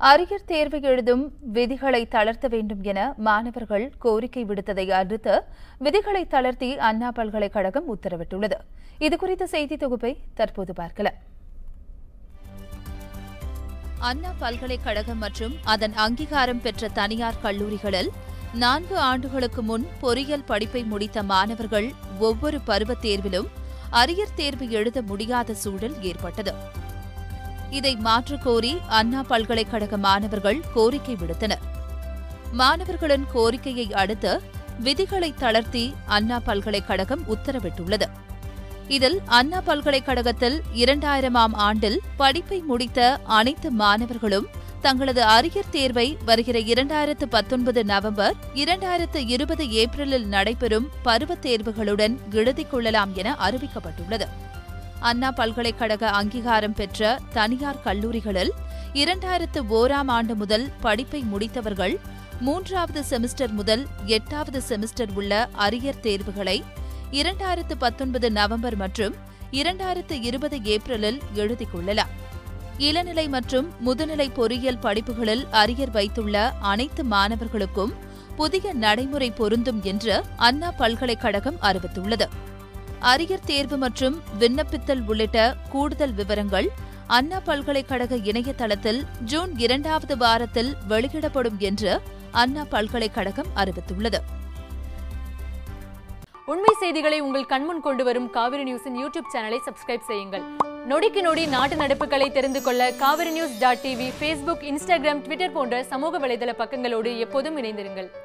arrear தேர்வு எழுதும் விதிகளை தளர்த்த வேண்டும் என மாணவர்கள் கோரிக்கை விடுத்ததை அடுத்து விதிகளை தளர்த்தி அண்ணா பல்கலைக்கழகம் உத்தரவிட்டுள்ளது இதுகுறித்த செய்தி தொகுப்பை தற்போது பார்க்கலாம் அண்ணா பல்கலைக்கழகம் மற்றும் அதன் அங்கீகாரம் பெற்ற தனியார் கல்லூரிகளில் நான்கு ஆண்டுகளுக்கு முன் பொறியியல் படிப்பை முடித்த மாணவர்கள் ஒவ்வொரு பருவத் தேர்விலும் அரியர் தேர்வு எழுத முடியாத சூழல் ஏற்பட்டது இதை மாற்றக் கோரி அண்ணா பல்கலைக்கழக மாணவர்கள் கோரிக்கை விடுத்தனர் மாணவர்களின் கோரிக்கையை அடுத்து விதிகளை தளர்த்தி அண்ணா பல்கலைக்கழகம் உத்தரவிட்டுள்ளது இதில் அண்ணா பல்கலைக்கழகத்தில் இரண்டாயிரமாம் ஆண்டில் படிப்பை முடித்த அனைத்து மாணவர்களும் தங்களது அரியர் தேர்வை வருகிற இரண்டாயிரத்து பத்தொன்பது நவம்பர் இரண்டாயிரத்து இருபது ஏப்ரலில் நடைபெறும் பருவத் தேர்வுகளுடன் எழுதிக் கொள்ளலாம் என அறிவிக்கப்பட்டுள்ளது அண்ணா பல்கலைக்கழக அங்கீகாரம் பெற்ற தனியார் கல்லூரிகளில் இரண்டாயிரத்து ஓராம் ஆண்டு முதல் படிப்பை முடித்தவர்கள் மூன்றாவது செமஸ்டர் முதல் எட்டாவது செமஸ்டர் உள்ள அரியர் தேர்வுகளை இரண்டாயிரத்து பத்தொன்பது நவம்பர் மற்றும் இரண்டாயிரத்து இருபது ஏப்ரலில் எழுதிக் கொள்ளலாம் இளநிலை மற்றும் முதுநிலை பொறியியல் படிப்புகளில் அரியர் வைத்துள்ள அனைத்து மாணவர்களுக்கும் புதிய நடைமுறை பொருந்தும் என்று அண்ணா பல்கலைக்கழகம் அறிவித்துள்ளது அரியர் தேர்வு மற்றும் விண்ணப்பித்தல் உள்ளிட்ட கூடுதல் விவரங்கள் அண்ணா பல்கலைக்கழக இணையதளத்தில் ஜூன் இரண்டாவது வாரத்தில் வெளியிடப்படும் என்று அண்ணா பல்கலைக்கழகம் அறிவித்துள்ளது உண்மை செய்திகளை உங்கள் கண்முன் கொண்டு வரும் காவிரி நியூஸின் யூடியூப் சேனலை சப்ஸ்கிரைப் செய்யுங்கள் நொடிக்கு நொடி நாட்டு நடப்புகளை தெரிந்து கொள்ள Kaveri news dot TV Facebook Instagram Twitter போன்ற சமூக வலைதள பக்கங்களோடு எப்போதும் இணைந்திருங்கள்